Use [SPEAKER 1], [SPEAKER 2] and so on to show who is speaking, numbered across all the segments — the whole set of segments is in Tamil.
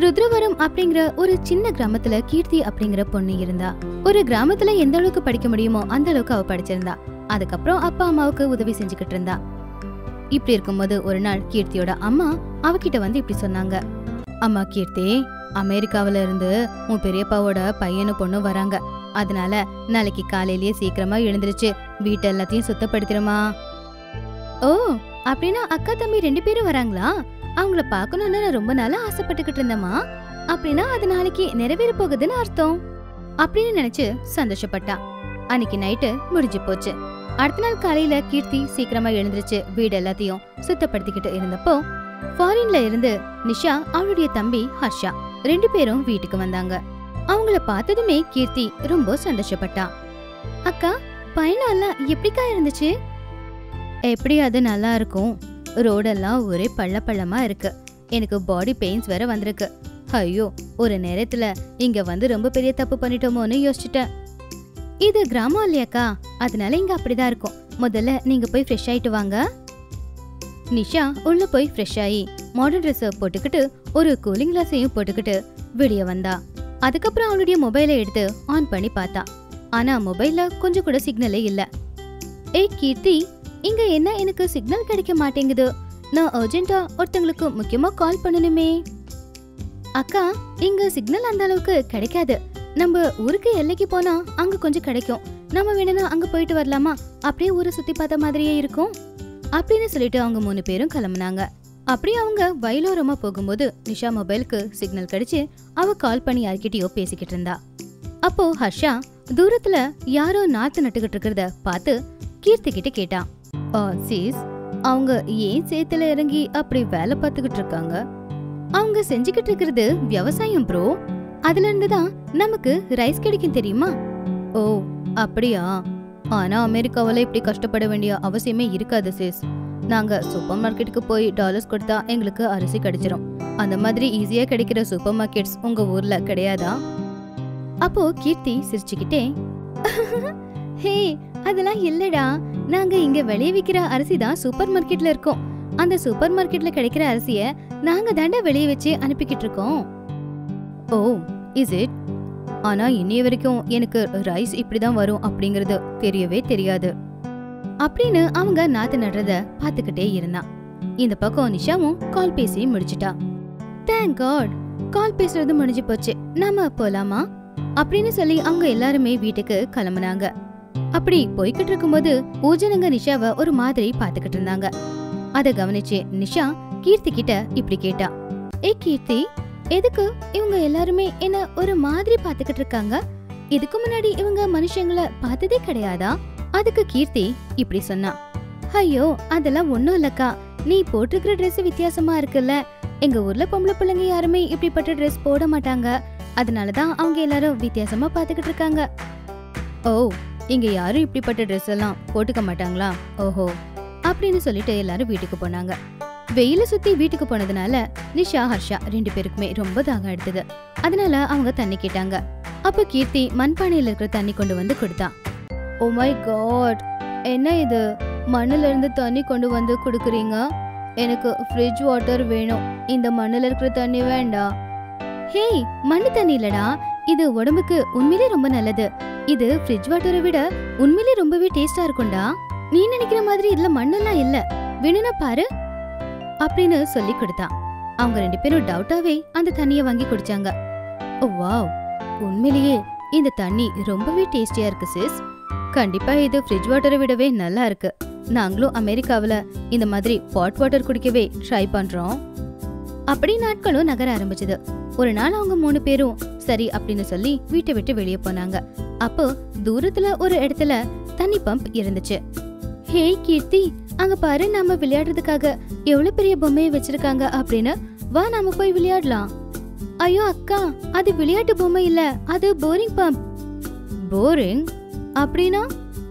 [SPEAKER 1] ருத்ரவரம் அப்படிங்கிற ஒரு சின்ன கிராமத்துல கீர்த்தி அப்படிங்கிற பொண்ணு இருந்தா ஒரு கிராமத்துல எந்த அளவுக்கு படிக்க முடியுமோ அந்த அளவுக்கு அவ படிச்சிருந்தா அதுக்கப்புறம் அப்பா அம்மாவுக்கு உதவி செஞ்சுக்கிட்டு இருந்தா இப்படி இருக்கும்போது ஒரு நாள் கீர்த்தியோட அம்மா அவகிட்ட வந்து இப்படி சொன்னாங்க அம்மா கீர்த்தி அமெரிக்காவில இருந்து உன் பெரியப்பாவோட பையனும் பொண்ணும் வராங்க அதனால நாளைக்கு காலையிலேயே சீக்கிரமா எழுந்திருச்சு வீட்டு எல்லாத்தையும் சுத்தப்படுத்திடுமா ஓ அப்படின்னா அக்கா தம்பி ரெண்டு பேரும் வராங்களா அவங்கள பார்க்கணும்னு நான் ரொம்ப நாளா ஆசைப்பட்டுக்கிட்டு இருந்தேம்மா அப்படின்னா அது நாளைக்கு நிறைவேற போகுதுன்னு அர்த்தம் அப்படின்னு நினைச்சு சந்தோஷப்பட்டா அன்னைக்கு நைட்டு முடிஞ்சு போச்சு அடுத்த நாள் காலையில கீர்த்தி சீக்கிரமா எழுந்திருச்சு வீடு எல்லாத்தையும் சுத்தப்படுத்திக்கிட்டு இருந்தப்போ ஃபாரின்ல இருந்து நிஷா அவளுடைய தம்பி ஹர்ஷா ரெண்டு பேரும் வீட்டுக்கு வந்தாங்க அவங்கள பார்த்ததுமே கீர்த்தி ரொம்ப சந்தோஷப்பட்டா அக்கா பயணம் எல்லாம் எப்படிக்கா இருந்துச்சு எப்படி அது நல்லா இருக்கும் ரோடெல்லாம் ஒரே பள்ள பள்ளமா இருக்கு எனக்கு பாடி பெயின்ஸ் வேற வந்திருக்கு ஐயோ ஒரு நேரத்துல இங்க வந்து ரொம்ப பெரிய தப்பு பண்ணிட்டோமோன்னு யோசிச்சுட்டேன் இது கிராமம் இல்லையாக்கா அதனால இங்க அப்படிதான் இருக்கும் முதல்ல நீங்க போய் ஃப்ரெஷ் ஆயிட்டு வாங்க நிஷா உள்ள போய் ஃப்ரெஷ் ஆகி மாடர்ன் ட்ரெஸ் போட்டுக்கிட்டு ஒரு கூலிங் கிளாஸையும் போட்டுக்கிட்டு வெளியே வந்தா அதுக்கப்புறம் அவளுடைய மொபைலை எடுத்து ஆன் பண்ணி பார்த்தா ஆனா மொபைல்ல கொஞ்சம் கூட சிக்னலே இல்ல ஏய் கீர்த்தி இங்க என்ன எனக்கு சிக்னல் கிடைக்க மாட்டேங்குது நான் அர்ஜென்ட்டா ஒருத்தங்களுக்கு முக்கியமா கால் பண்ணணுமே அக்கா இங்க சிக்னல் அந்த அளவுக்கு கிடைக்காது நம்ம ஊருக்கு எல்லைக்கு போனா அங்க கொஞ்சம் கிடைக்கும் நம்ம வேணும்னா அங்க போயிட்டு வரலாமா அப்படியே ஊரை சுத்தி பார்த்த மாதிரியே இருக்கும் அப்படின்னு சொல்லிட்டு அவங்க மூணு பேரும் கிளம்புனாங்க அப்படியே அவங்க வயலோரமா போகும்போது நிஷா மொபைலுக்கு சிக்னல் கிடைச்சு அவ கால் பண்ணி யார்கிட்டயோ பேசிக்கிட்டு இருந்தா அப்போ ஹர்ஷா தூரத்துல யாரோ நாத்து நட்டுக்கிட்டு இருக்கிறத பார்த்து கீர்த்தி கிட்ட கேட்டான் "ஆ, சீஸ் அவங்க ஏன் சேத்துல இறங்கி அப்படி வேலை பார்த்துக்கிட்டு இருக்காங்க அவங்க செஞ்சுக்கிட்டு இருக்கிறது விவசாயம் ப்ரோ அதுல இருந்து தான் நமக்கு ரைஸ் கிடைக்கும் தெரியுமா ஓ அப்படியா ஆனா அமெரிக்காவில இப்படி கஷ்டப்பட வேண்டிய அவசியமே இருக்காது சிஸ் நாங்க சூப்பர் மார்க்கெட்டுக்கு போய் டாலர்ஸ் கொடுத்தா எங்களுக்கு அரிசி கிடைச்சிரும் அந்த மாதிரி ஈஸியா கிடைக்கிற சூப்பர் மார்க்கெட்ஸ் உங்க ஊர்ல கிடையாதா அப்போ கீர்த்தி சிரிச்சுக்கிட்டே ஹே அதெல்லாம் இல்லடா நாங்க இங்க வெளிய விக்கிற அரிசி தான் சூப்பர் மார்க்கெட்ல இருக்கோம் அந்த சூப்பர் மார்க்கெட்ல கிடைக்கிற அரிசிய நாங்க தாண்டா வெளிய வச்சு அனுப்பிக்கிட்டு இருக்கோம் ஓ இஸ் இட் ஆனா இன்னைய வரைக்கும் எனக்கு ரைஸ் இப்படிதான் வரும் அப்படிங்கறது தெரியவே தெரியாது அப்படின்னு அவங்க நாத்து நடுறத பாத்துக்கிட்டே இருந்தான் இந்த பக்கம் நிஷாவும் கால் பேசி முடிச்சிட்டா தேங்க் காட் கால் பேசுறது முடிஞ்சு போச்சு நாம போலாமா அப்படின்னு சொல்லி அவங்க எல்லாருமே வீட்டுக்கு கிளம்புனாங்க அப்படி போய்கிட்டு இருக்கும்போது ஊஜனங்க நிஷாவை ஒரு மாதிரி பாத்துக்கிட்டு இருந்தாங்க அத கவனிச்சு நிஷா கீர்த்தி கிட்ட இப்படி கேட்டா ஏ கீர்த்தி எதுக்கு இவங்க எல்லாருமே என்ன ஒரு மாதிரி பாத்துக்கிட்டு இருக்காங்க இதுக்கு முன்னாடி இவங்க மனுஷங்கள பார்த்ததே கிடையாதா அதுக்கு கீர்த்தி இப்படி சொன்னா ஐயோ அதெல்லாம் ஒண்ணும் இல்லக்கா நீ போட்டிருக்கிற Dress வித்தியாசமா இருக்குல்ல எங்க ஊர்ல பொம்பளை பிள்ளைங்க யாருமே இப்படிப்பட்ட Dress போட மாட்டாங்க அதனாலதான் அவங்க எல்லாரும் வித்தியாசமா பாத்துக்கிட்டு இருக்காங்க ஓ இங்க யாரும் இப்படிப்பட்ட Dress எல்லாம் போட்டுக்க மாட்டாங்களா ஓஹோ அப்படின்னு சொல்லிட்டு எல்லாரும் வீட்டுக்கு போனாங்க வெயில சுத்தி வீட்டுக்கு போனதுனால நிஷா ஹர்ஷா ரெண்டு பேருக்குமே ரொம்ப தாகம் எடுத்தது அதனால அவங்க தண்ணி கேட்டாங்க அப்ப கீர்த்தி மண்பானையில இருக்கிற தண்ணி கொண்டு வந்து கொடுத்தா ஓ மை காட் என்ன இது மண்ணுல இருந்து தண்ணி கொண்டு வந்து கொடுக்குறீங்க எனக்கு ஃப்ரிட்ஜ் வாட்டர் வேணும் இந்த மண்ணுல இருக்கிற தண்ணி வேண்டாம் ஹேய் மண்ணு தண்ணி இல்லடா இது உடம்புக்கு உண்மையிலே ரொம்ப நல்லது இது ஃப்ரிட்ஜ் வாட்டரை விட உண்மையிலே ரொம்பவே டேஸ்டா இருக்கும்டா நீ நினைக்கிற மாதிரி இதுல மண்ணெல்லாம் இல்ல வேணும்னா பாரு அப்படின்னு சொல்லி கொடுத்தா அவங்க ரெண்டு பேரும் டவுட்டாவே அந்த தண்ணிய வாங்கி குடிச்சாங்க ஓ வாவ் உண்மையிலேயே இந்த தண்ணி ரொம்பவே டேஸ்டியா இருக்கு சிஸ் கண்டிப்பா இது ஃப்ரிட்ஜ் வாட்டரை விடவே நல்லா இருக்கு நாங்களும் அமெரிக்காவுல இந்த மாதிரி பாட் வாட்டர் குடிக்கவே ட்ரை பண்றோம் அப்படி நாட்களும் நகர ஆரம்பிச்சது ஒரு நாள் அவங்க மூணு பேரும் சரி அப்படின்னு சொல்லி வீட்டை விட்டு வெளியே போனாங்க அப்போ தூரத்துல ஒரு இடத்துல தண்ணி பம்ப் இருந்துச்சு ஹே கீர்த்தி அங்க பாரு நாம விளையாடுறதுக்காக எவ்வளவு பெரிய பொம்மையை வச்சிருக்காங்க அப்படின்னு வா நாம போய் விளையாடலாம் ஐயோ அக்கா அது விளையாட்டு பொம்மை இல்ல அது போரிங் பம்ப் போரிங் அப்படின்னா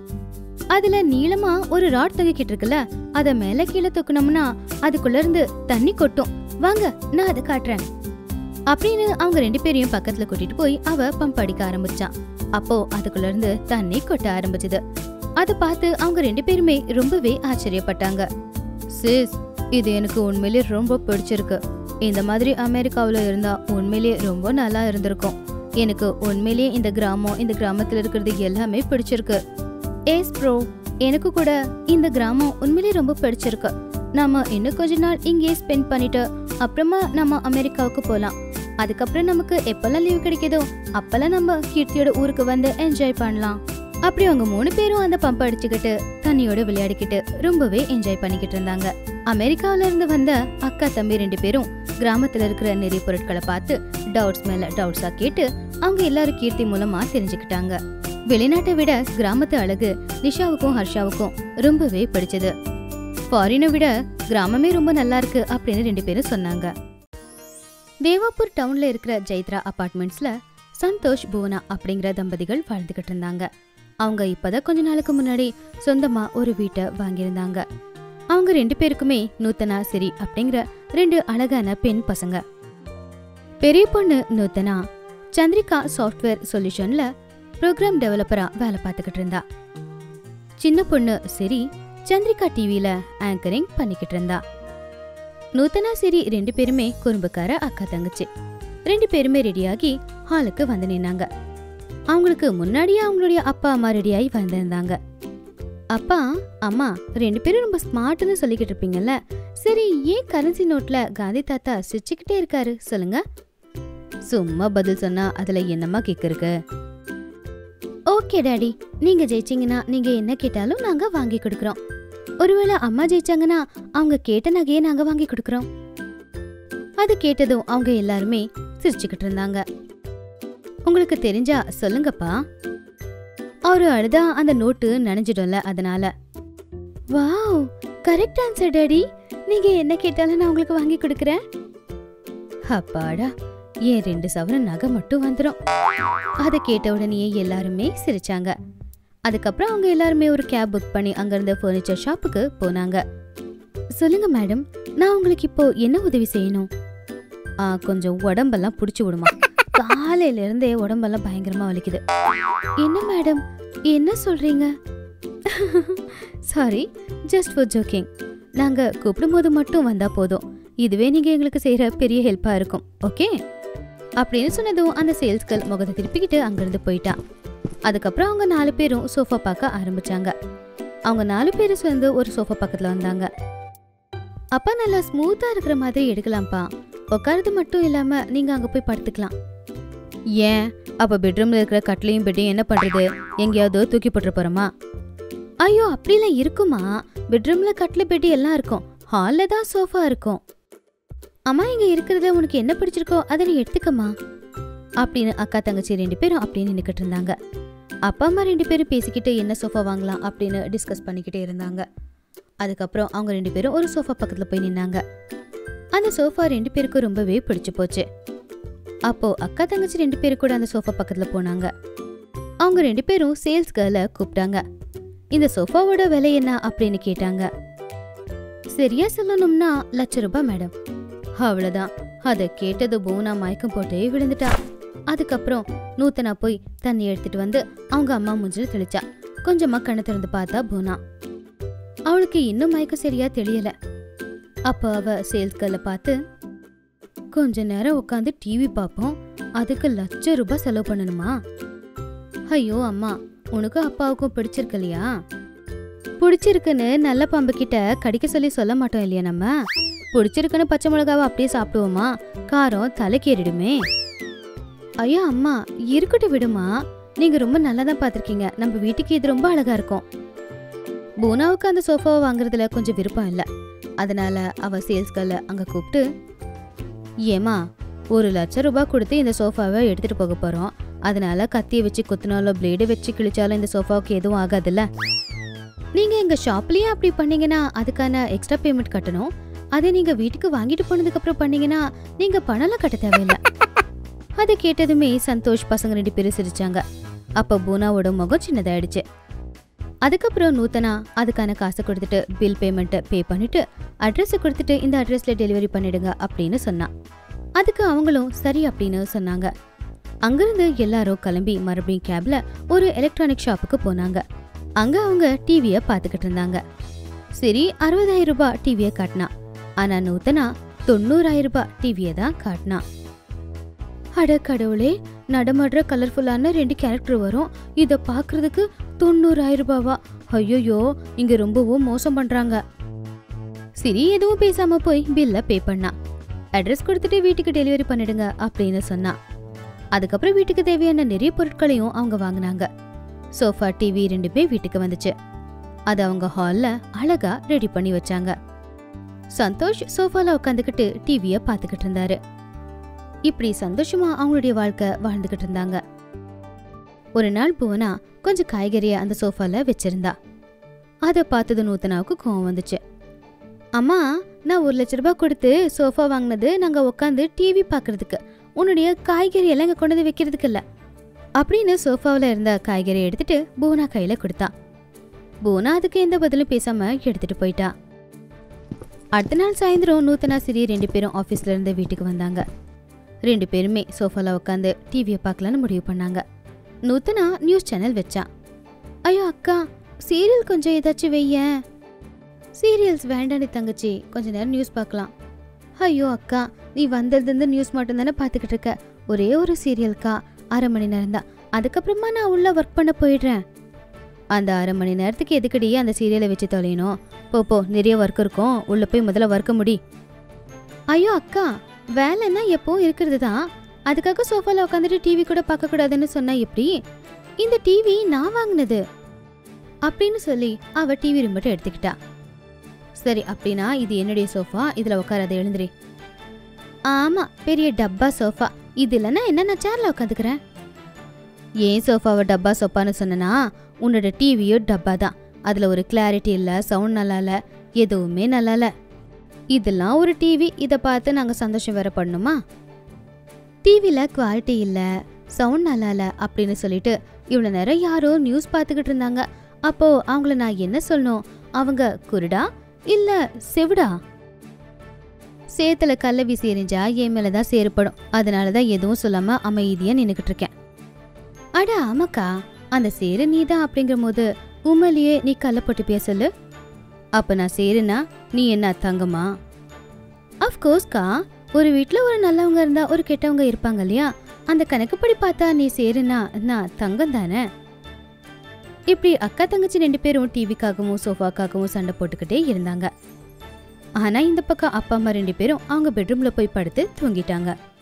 [SPEAKER 1] அதுல நீளமா ஒரு ராட் தொங்கிக்கிட்டு இருக்குல்ல அத மேல கீழே தூக்கணும்னா அதுக்குள்ள இருந்து தண்ணி கொட்டும் வாங்க நான் அதை காட்டுறேன் அப்படின்னு அவங்க ரெண்டு பேரையும் பக்கத்துல கூட்டிட்டு போய் அவ பம்ப் அடிக்க ஆரம்பிச்சான் அப்போ அதுக்குள்ள இருந்து தண்ணி கொட்ட ஆரம்பிச்சது அதை பார்த்து அவங்க ரெண்டு பேருமே ரொம்பவே ஆச்சரியப்பட்டாங்க சிஸ் இது எனக்கு உண்மையிலே ரொம்ப பிடிச்சிருக்கு இந்த மாதிரி அமெரிக்காவில் இருந்தா உண்மையிலேயே ரொம்ப நல்லா இருந்திருக்கும் எனக்கு உண்மையிலேயே இந்த கிராமம் இந்த கிராமத்துல இருக்கிறது எல்லாமே பிடிச்சிருக்கு ஏஸ் ப்ரோ எனக்கு கூட இந்த கிராமம் உண்மையிலேயே ரொம்ப பிடிச்சிருக்கு நாம இன்னும் கொஞ்ச நாள் இங்கேயே ஸ்பெண்ட் பண்ணிட்டு அப்புறமா நம்ம அமெரிக்காவுக்கு போலாம் அதுக்கப்புறம் நமக்கு எப்பெல்லாம் லீவ் கிடைக்குதோ அப்பெல்லாம் நம்ம கீர்த்தியோட ஊருக்கு வந்து என்ஜாய் பண்ணலாம் அப்படி அவங்க மூணு பேரும் அந்த பம்ப் அடிச்சுக்கிட்டு தண்ணியோட விளையாடிக்கிட்டு ரொம்பவே என்ஜாய் பண்ணிக்கிட்டு இருந்தாங்க அமெரிக்காவில இருந்து வந்த அக்கா தம்பி ரெண்டு பேரும் கிராமத்துல இருக்கிற நிறைய பொருட்களை பார்த்து டவுட்ஸ் மேல டவுட்ஸா கேட்டு அவங்க எல்லாரும் கீர்த்தி மூலமா தெரிஞ்சுக்கிட்டாங்க வெளிநாட்டை விட கிராமத்து அழகு நிஷாவுக்கும் ஹர்ஷாவுக்கும் ரொம்பவே பிடிச்சது ஃபாரினை விட கிராமமே ரொம்ப நல்லா இருக்கு அப்படின்னு ரெண்டு பேரும் சொன்னாங்க தேவாப்பூர் டவுன்ல இருக்கிற ஜெய்த்ரா அபார்ட்மெண்ட்ஸ்ல சந்தோஷ் புவனா அப்படிங்கிற தம்பதிகள் வாழ்ந்துகிட்டு இருந்தாங்க அவங்க இப்பதான் கொஞ்ச நாளுக்கு முன்னாடி சொந்தமா ஒரு வீட்டை வாங்கியிருந்தாங்க அவங்க ரெண்டு பேருக்குமே நூத்தனா சிரி அப்படிங்கிற ரெண்டு அழகான பெண் பசங்க பெரிய பொண்ணு நூத்தனா சந்திரிகா சாஃப்ட்வேர் சொல்யூஷன்ல ப்ரோக்ராம் டெவலப்பரா வேலை பார்த்துக்கிட்டு இருந்தா சின்ன பொண்ணு சிரி சந்திரிகா டிவில ஆங்கரிங் பண்ணிக்கிட்டு இருந்தா நூத்தனா சிரி ரெண்டு பேருமே குறும்புக்கார அக்கா தங்கச்சி ரெண்டு பேருமே ரெடியாகி ஹாலுக்கு வந்து நின்னாங்க அவங்களுக்கு முன்னாடியே அவங்களுடைய அப்பா அம்மா ரெடியாகி வந்திருந்தாங்க அப்பா அம்மா ரெண்டு பேரும் ரொம்ப ஸ்மார்ட்னு சொல்லிக்கிட்டு இருப்பீங்கல்ல சரி ஏன் கரன்சி நோட்ல காந்தி தாத்தா சிரிச்சுக்கிட்டே இருக்காரு சொல்லுங்க சும்மா பதில் சொன்னா அதுல என்னம்மா கேக் இருக்கு ஓகே டாடி நீங்க ஜெயிச்சீங்கன்னா நீங்க என்ன கேட்டாலும் நாங்க வாங்கி கொடுக்கறோம் ஒருவேளை அம்மா ஜெயிச்சாங்கன்னா அவங்க கேட்ட நகையை நாங்க வாங்கி கொடுக்கறோம் அது கேட்டதும் அவங்க எல்லாருமே சிரிச்சுக்கிட்டு இருந்தாங்க உங்களுக்கு தெரிஞ்சா சொல்லுங்கப்பா அவரு அழுதா அந்த நோட்டு நனைஞ்சிடும்ல அதனால வாவ் கரெக்ட் ஆன்சர் டாடி நீங்க என்ன கேட்டாலும் நான் உங்களுக்கு வாங்கி கொடுக்கறேன் அப்பாடா ஏன் ரெண்டு சவரன் நகை மட்டும் வந்துடும் அதை கேட்ட உடனே எல்லாருமே சிரிச்சாங்க அதுக்கப்புறம் அவங்க எல்லாருமே ஒரு கேப் புக் பண்ணி அங்கிருந்த ஃபர்னிச்சர் ஷாப்புக்கு போனாங்க சொல்லுங்க மேடம் நான் உங்களுக்கு இப்போ என்ன உதவி செய்யணும் ஆ கொஞ்சம் உடம்பெல்லாம் பிடிச்சி விடுமா காலையில இருந்தே உடம்பெல்லாம் பயங்கரமா வலிக்குது என்ன மேடம் என்ன சொல்றீங்க சாரி ஜஸ்ட் ஃபார் ஜோக்கிங் நாங்க கூப்பிடும்போது மட்டும் வந்தா போதும் இதுவே நீங்க எங்களுக்கு செய்யற பெரிய ஹெல்ப்பா இருக்கும் ஓகே அப்படின்னு சொன்னதும் அந்த சேல்ஸ் கேர்ள் முகத்தை திருப்பிக்கிட்டு அங்கிருந்து போயிட்டா அதுக்கப்புறம் அவங்க நாலு பேரும் சோஃபா பார்க்க ஆரம்பிச்சாங்க அவங்க நாலு பேரும் சேர்ந்து ஒரு சோஃபா பக்கத்துல வந்தாங்க அப்பா நல்லா ஸ்மூத்தா இருக்கிற மாதிரி எடுக்கலாம்ப்பா உட்காரது மட்டும் இல்லாம நீங்க அங்க போய் படுத்துக்கலாம் ஏன் அப்ப பெட்ரூம்ல இருக்கிற கட்டிலையும் பெட்டையும் என்ன பண்றது எங்கேயாவது தூக்கி போட்டுற போறோமா ஐயோ அப்படிலாம் இருக்குமா பெட்ரூம்ல கட்டில பெட்டி எல்லாம் இருக்கும் ஹால்ல தான் சோஃபா இருக்கும் அம்மா இங்க இருக்கிறதுல உனக்கு என்ன பிடிச்சிருக்கோ அதை நீ எடுத்துக்கம்மா அப்படின்னு அக்கா தங்கச்சி ரெண்டு பேரும் அப்படியே நின்னுக்கிட்டு இருந்தாங்க அப்பா அம்மா ரெண்டு பேரும் பேசிக்கிட்டு என்ன சோஃபா வாங்கலாம் அப்படின்னு டிஸ்கஸ் பண்ணிக்கிட்டே இருந்தாங்க அதுக்கப்புறம் அவங்க ரெண்டு பேரும் ஒரு சோஃபா பக்கத்துல போய் நின்னாங்க அந்த சோஃபா ரெண்டு பேருக்கும் ரொம்பவே பிடிச்சு போச்சு அப்போ அக்கா தங்கச்சி ரெண்டு பேரும் கூட அந்த சோஃபா பக்கத்துல போனாங்க அவங்க ரெண்டு பேரும் சேல்ஸ் கேர்ல கூப்பிட்டாங்க இந்த சோஃபாவோட விலை என்ன அப்படின்னு கேட்டாங்க சரியா சொல்லணும்னா லட்ச ரூபாய் மேடம் அவ்வளவுதான் அதை கேட்டது பூனா மயக்கம் போட்டே விழுந்துட்டா அதுக்கப்புறம் நூத்தனா போய் தண்ணி எடுத்துட்டு வந்து அவங்க அம்மா மூஞ்சில தெளிச்சா கொஞ்சமா கண்ணு திறந்து பார்த்தா பூனா அவளுக்கு இன்னும் மயக்கம் சரியா தெரியல அப்ப அவ சேல்ஸ் கேர்ல பார்த்து கொஞ்ச நேரம் உட்காந்து டிவி பார்ப்போம் அதுக்கு லட்ச ரூபாய் செலவு பண்ணணுமா ஐயோ அம்மா உனக்கும் அப்பாவுக்கும் பிடிச்சிருக்கு இல்லையா பிடிச்சிருக்குன்னு நல்ல பாம்பு கிட்ட கடிக்க சொல்லி சொல்ல மாட்டோம் இல்லையா நம்ம பிடிச்சிருக்குன்னு பச்சை மிளகாவை அப்படியே சாப்பிடுவோமா காரம் தலைக்கேறிடுமே ஐயா அம்மா இருக்கட்டும் விடுமா நீங்க ரொம்ப நல்லா தான் பார்த்துருக்கீங்க நம்ம வீட்டுக்கு இது ரொம்ப அழகா இருக்கும் பூனாவுக்கு அந்த சோஃபாவை வாங்குறதுல கொஞ்சம் விருப்பம் இல்லை அதனால அவ சேல்ஸ்களை அங்க கூப்பிட்டு ஏமா ஒரு லட்சம் ரூபாய் கொடுத்து இந்த சோஃபாவை எடுத்துட்டு போக போறோம் அதனால கத்தியை வச்சு குத்துனாலோ பிளேடு வச்சு கிழிச்சாலும் இந்த சோஃபாவுக்கு எதுவும் ஆகாதுல்ல நீங்க எங்க ஷாப்லயே அப்படி பண்ணீங்கன்னா அதுக்கான எக்ஸ்ட்ரா பேமெண்ட் கட்டணும் அதே நீங்க வீட்டுக்கு வாங்கிட்டு போனதுக்கு அப்புறம் பண்ணீங்கன்னா நீங்க பணம்லாம் கட்ட தேவையில்ல அதை கேட்டதுமே சந்தோஷ் பசங்க ரெண்டு பேரும் சிரிச்சாங்க அப்ப பூனாவோட முகம் சின்னதாயிடுச்சு அதுக்கப்புறம் நூத்தனா அதுக்கான காசை கொடுத்துட்டு பில் பேமெண்ட்டை பே பண்ணிட்டு அட்ரஸை கொடுத்துட்டு இந்த அட்ரஸ்ல டெலிவரி பண்ணிடுங்க அப்படின்னு சொன்னான் அதுக்கு அவங்களும் சரி அப்படின்னு சொன்னாங்க அங்கிருந்து எல்லாரும் கிளம்பி மறுபடியும் கேப்ல ஒரு எலக்ட்ரானிக் ஷாப்புக்கு போனாங்க அங்க அவங்க டிவிய பாத்துக்கிட்டு இருந்தாங்க சரி அறுபதாயிரம் ரூபாய் டிவிய காட்டினா ஆனா நூத்தனா தொண்ணூறாயிரம் ரூபாய் டிவியை தான் காட்டினான் அட கடவுளே நடமாடுற கலர்ஃபுல்லான ரெண்டு கேரக்டர் வரும் இத பாக்குறதுக்கு தொண்ணூறாயிரம் ரூபாவா ஐயோயோ இங்க ரொம்பவும் மோசம் பண்றாங்க சிரி எதுவும் பேசாம போய் பில்ல பே பண்ணா அட்ரஸ் கொடுத்துட்டு வீட்டுக்கு டெலிவரி பண்ணிடுங்க அப்படின்னு சொன்னா அதுக்கப்புறம் வீட்டுக்கு தேவையான நிறைய பொருட்களையும் அவங்க வாங்கினாங்க சோஃபா டிவி ரெண்டுமே வீட்டுக்கு வந்துச்சு அது அவங்க ஹால்ல அழகா ரெடி பண்ணி வச்சாங்க சந்தோஷ் சோஃபால உட்காந்துக்கிட்டு டிவிய பாத்துக்கிட்டு இருந்தாரு இப்படி சந்தோஷமா அவங்களுடைய வாழ்க்கை வாழ்ந்துகிட்டு இருந்தாங்க ஒரு நாள் புவனா கொஞ்சம் காய்கறிய அந்த சோஃபால வச்சிருந்தா அதை பார்த்தது நூத்தனாவுக்கு கோவம் வந்துச்சு அம்மா நான் ஒரு லட்ச ரூபாய் கொடுத்து சோஃபா வாங்கினது நாங்க உட்காந்து டிவி பார்க்கறதுக்கு உன்னுடைய காய்கறி எல்லாம் இங்க கொண்டு வந்து வைக்கிறதுக்கு இல்ல அப்படின்னு சோஃபாவில் இருந்த காய்கறியை எடுத்துட்டு புவனா கையில கொடுத்தா புவனா அதுக்கு எந்த பதிலும் பேசாம எடுத்துட்டு போயிட்டா அடுத்த நாள் சாயந்தரம் நூத்தனா சிறி ரெண்டு பேரும் ஆஃபீஸ்ல இருந்து வீட்டுக்கு வந்தாங்க ரெண்டு பேருமே சோஃபால உட்காந்து டிவியை பார்க்கலான்னு முடிவு பண்ணாங்க நூத்தனா நியூஸ் சேனல் வச்சான் ஐயோ அக்கா சீரியல் கொஞ்சம் ஏதாச்சும் வெய்யேன் சீரியல்ஸ் வேண்டாண்டி தங்கச்சி கொஞ்ச நேரம் நியூஸ் பார்க்கலாம் ஐயோ அக்கா நீ வந்ததுலேருந்து நியூஸ் மட்டும் தானே பார்த்துக்கிட்டு இருக்க ஒரே ஒரு சீரியல்க்கா அரை மணி நேரம் தான் அதுக்கப்புறமா நான் உள்ள ஒர்க் பண்ண போயிடுறேன் அந்த அரை மணி நேரத்துக்கு எதுக்கடி அந்த சீரியலை வச்சு தொலையணும் போ போ நிறைய ஒர்க் இருக்கும் உள்ள போய் முதல்ல ஒர்க்க முடி ஐயோ அக்கா வேலைன்னா எப்பவும் இருக்கிறது தான் அதுக்காக சோஃபால உட்காந்துட்டு டிவி கூட பார்க்க கூடாதுன்னு சொன்னா எப்படி இந்த டிவி நான் வாங்கினது அப்படின்னு சொல்லி அவ டிவி ரிமோட்டை எடுத்துக்கிட்டா சரி அப்படின்னா இது என்னுடைய சோஃபா இதுல உட்காராத எழுந்துரு ஆமா பெரிய டப்பா சோஃபா இது இல்லைன்னா என்ன நான் சேர்ல உட்காந்துக்கிறேன் ஏன் சோஃபாவை டப்பா சோஃபான்னு சொன்னனா உன்னோட டிவியும் டப்பா தான் அதுல ஒரு கிளாரிட்டி இல்ல சவுண்ட் நல்லா இல்ல எதுவுமே நல்லா இல்ல இதெல்லாம் ஒரு டிவி இதை பார்த்து நாங்க சந்தோஷம் வேற பண்ணணுமா டிவில குவாலிட்டி இல்ல சவுண்ட் நல்லா இல்ல அப்படின்னு சொல்லிட்டு இவ்வளவு நேரம் யாரோ நியூஸ் பார்த்துக்கிட்டு இருந்தாங்க அப்போ அவங்கள நான் என்ன சொல்லணும் அவங்க குருடா இல்ல செவிடா சேத்துல கல்ல வீசி எறிஞ்சா என் மேலதான் சேறுபடும் அதனாலதான் எதுவும் சொல்லாம அமைதியா நின்னுக்கிட்டு இருக்கேன் அட ஆமாக்கா அந்த சேரு நீதான் அப்படிங்கிற போது உண்மையிலேயே நீ கல்ல போட்டு பேச சொல்லு அப்ப நான் சேருனா நீ என்ன தங்கமா அஃப்கோர்ஸ்க்கா ஒரு வீட்ல ஒரு நல்லவங்க இருந்தா ஒரு கெட்டவங்க இருப்பாங்க இல்லையா அந்த கணக்குப்படி பார்த்தா நீ சேருனா நான் தங்கம் தானே இப்படி அக்கா தங்கச்சி ரெண்டு பேரும் டிவிக்காகவும் சோஃபாக்காகவும் சண்டை போட்டுக்கிட்டே இருந்தாங்க ஆனா இந்த பக்கம் அப்பா அம்மா ரெண்டு பேரும் அவங்க பெட்ரூம்ல போய் படுத்து தூங்கிட்டாங்க